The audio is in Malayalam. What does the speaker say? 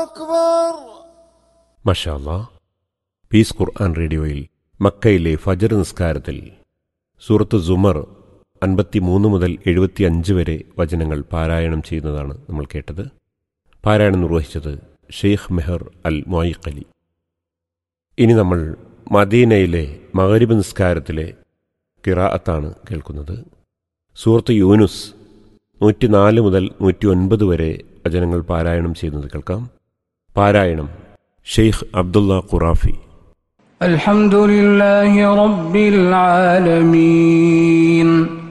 أكبر മഷാല്ലാ പീസ് ഖുർആൻ റേഡിയോയിൽ മക്കയിലെ ഫജർ നിസ്കാരത്തിൽ സൂറത്ത് സുമർ അൻപത്തിമൂന്ന് മുതൽ എഴുപത്തിയഞ്ച് വരെ വചനങ്ങൾ പാരായണം ചെയ്യുന്നതാണ് നമ്മൾ കേട്ടത് പാരായണം നിർവഹിച്ചത് ഷെയ്ഖ് മെഹർ അൽ മൊയ്ഖലി ഇനി നമ്മൾ മദീനയിലെ മഗരിബ് നിസ്കാരത്തിലെ കിറാഅത്താണ് കേൾക്കുന്നത് സൂറത്ത് യൂനുസ് നൂറ്റിനാല് മുതൽ നൂറ്റി ഒൻപത് വരെ വചനങ്ങൾ പാരായണം ചെയ്യുന്നത് കേൾക്കാം പാരായണം ഷെയ്ഖ് അബ്ദുള്ള ഖുറാഫി الحمد لله رب العالمين